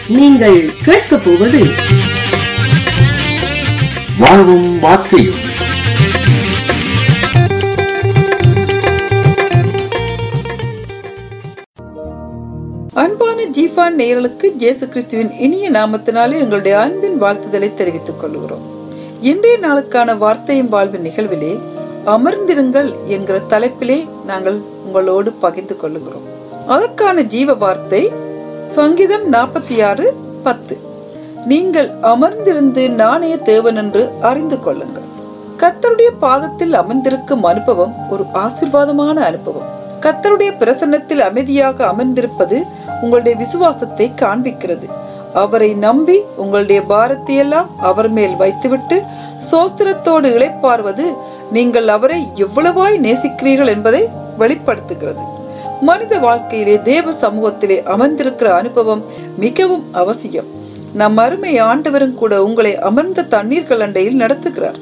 நீங்கள் கேட்கப் போவது வாழ்வும் வார்த்தையும் அன்பான ஜீஃபான் நேயர்களுக்கு இயேசு கிறிஸ்துவின் இனிய நாமத்தினாலே எங்களுடைய அன்பின் வாழ்த்துதலை தெரிவித்துக் கொள்கிறோம் இன்றைய நாளுக்கான வார்த்தையும் வாழ்வின் நிகழ்விலே அமர்ந்திருங்கள் என்கிற தலைப்பிலே நாங்கள் உங்களோடு பகிர்ந்து கொள்ளுகிறோம் அதற்கான ஜீவ வார்த்தை சங்கீதம் நாற்பத்தி ஆறு பத்து நீங்கள் அமர்ந்திருந்து நாணய தேவன் என்று அறிந்து கொள்ளுங்கள் கத்தருடைய பாதத்தில் அமர்ந்திருக்கும் அனுபவம் ஒரு ஆசிர்வாதமான அனுபவம் கத்தருடைய பிரசன்னத்தில் அமைதியாக அமர்ந்திருப்பது உங்களுடைய விசுவாசத்தை காண்பிக்கிறது அவரை நம்பி உங்களுடைய பாரத்தை எல்லாம் அவர் மேல் வைத்துவிட்டு சோஸ்திரத்தோடு இளைப்பார்வது நீங்கள் அவரை எவ்வளவாய் நேசிக்கிறீர்கள் என்பதை வெளிப்படுத்துகிறது மனித வாழ்க்கையிலே தேவ சமூகத்திலே அமர்ந்திருக்கிற அனுபவம் மிகவும் அவசியம் நம் அருமை ஆண்டவரும் கூட உங்களை அமர்ந்த தண்ணீர்கள் அண்டையில் நடத்துகிறார்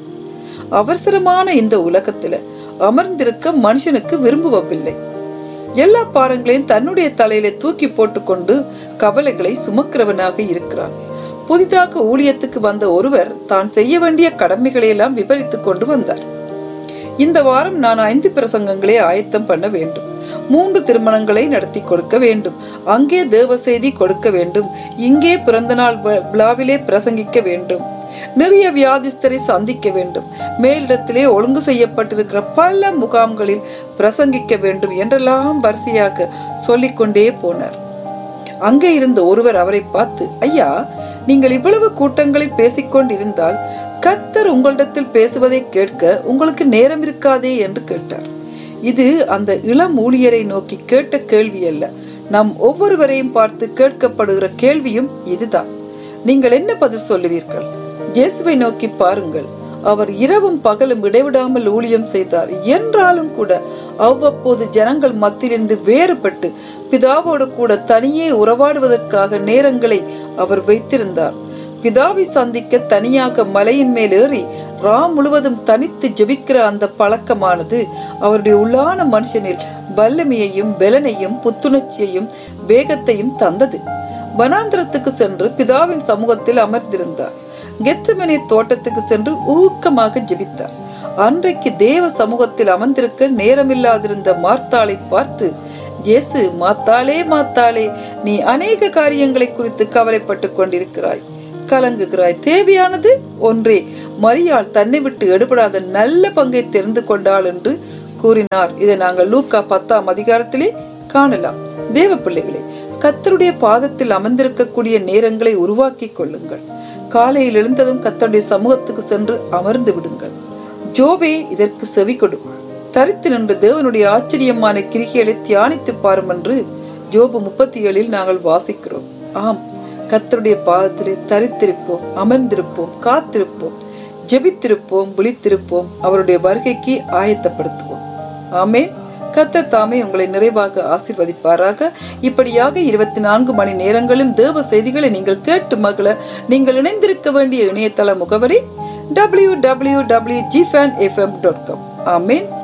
அவசரமான இந்த உலகத்துல அமர்ந்திருக்க மனுஷனுக்கு விரும்புவதில்லை எல்லா பாரங்களையும் தன்னுடைய தலையில தூக்கி போட்டுக்கொண்டு கவலைகளை சுமக்கிறவனாக இருக்கிறான் புதிதாக ஊழியத்துக்கு வந்த ஒருவர் தான் செய்ய வேண்டிய கடமைகளை எல்லாம் விவரித்துக் கொண்டு வந்தார் இந்த வாரம் நான் ஐந்து பிரசங்கங்களை ஆயத்தம் பண்ண வேண்டும் மூன்று திருமணங்களை நடத்தி கொடுக்க வேண்டும் அங்கே தேவ செய்தி கொடுக்க வேண்டும் இங்கே பிறந்த நாள் விழாவிலே பிரசங்கிக்க வேண்டும் நிறைய வியாதிஸ்தரை சந்திக்க வேண்டும் மேலிடத்திலே ஒழுங்கு செய்யப்பட்டிருக்கிற பல முகாம்களில் பிரசங்கிக்க வேண்டும் என்றெல்லாம் வரிசையாக சொல்லிக்கொண்டே போனார் அங்கே இருந்த ஒருவர் அவரை பார்த்து ஐயா நீங்கள் இவ்வளவு கூட்டங்களில் பேசிக்கொண்டிருந்தால் கத்தர் உங்களிடத்தில் பேசுவதை கேட்க உங்களுக்கு நேரம் இருக்காதே என்று கேட்டார் இது அந்த இளம் ஊழியரை நோக்கி கேட்ட கேள்வி அல்ல நம் ஒவ்வொருவரையும் பார்த்து கேட்கப்படுகிற கேள்வியும் இதுதான் நீங்கள் என்ன பதில் சொல்லுவீர்கள் இயேசுவை நோக்கி பாருங்கள் அவர் இரவும் பகலும் இடைவிடாமல் ஊழியம் செய்தார் என்றாலும் கூட அவ்வப்போது ஜனங்கள் மத்தியிலிருந்து வேறுபட்டு பிதாவோடு கூட தனியே உறவாடுவதற்காக நேரங்களை அவர் வைத்திருந்தார் பிதாவை சந்திக்க தனியாக மலையின் மேல் ஏறி ராம் முழுவதும் தனித்து ஜெபிக்கிற அந்த பழக்கமானது அவருடைய உள்ளான மனுஷனில் வல்லமையையும் பலனையும் புத்துணர்ச்சியையும் வேகத்தையும் தந்தது வனாந்திரத்துக்கு சென்று பிதாவின் சமூகத்தில் அமர்ந்திருந்தார் கெச்சமனை தோட்டத்துக்கு சென்று ஊக்கமாக ஜெபித்தார் அன்றைக்கு தேவ சமூகத்தில் அமர்ந்திருக்க நேரமில்லாதிருந்த மார்த்தாளை பார்த்து இயேசு மாத்தாளே மாத்தாளே நீ அநேக காரியங்களை குறித்து கவலைப்பட்டு கொண்டிருக்கிறாய் கலங்குகிறாய் தேவையானது ஒன்றே மரியாள் தன்னை விட்டு எடுபடாத நல்ல பங்கை தெரிந்து கொண்டாள் என்று கூறினார் இதை நாங்கள் லூக்கா பத்தாம் அதிகாரத்திலே காணலாம் தேவ பிள்ளைகளே கத்தருடைய பாதத்தில் அமர்ந்திருக்கக்கூடிய நேரங்களை உருவாக்கி கொள்ளுங்கள் காலையில் எழுந்ததும் கத்தருடைய சமூகத்துக்கு சென்று அமர்ந்து விடுங்கள் ஜோபே இதற்கு செவி கொடு தரித்து நின்று தேவனுடைய ஆச்சரியமான கிரிகைகளை தியானித்து பாரும் என்று ஜோபு முப்பத்தி ஏழில் நாங்கள் வாசிக்கிறோம் ஆம் கத்தருடைய பாதத்திலே தரித்திருப்போம் அமர்ந்திருப்போம் காத்திருப்போம் ஜெபித்திருப்போம் விழித்திருப்போம் அவருடைய வருகைக்கு ஆயத்தப்படுத்துவோம் ஆமேன் கத்தர் தாமே உங்களை நிறைவாக ஆசிர்வதிப்பாராக இப்படியாக இருபத்தி நான்கு மணி நேரங்களும் தேவ செய்திகளை நீங்கள் கேட்டு மகள நீங்கள் இணைந்திருக்க வேண்டிய இணையதள முகவரி W W W G fan FM dot com ஆமேன்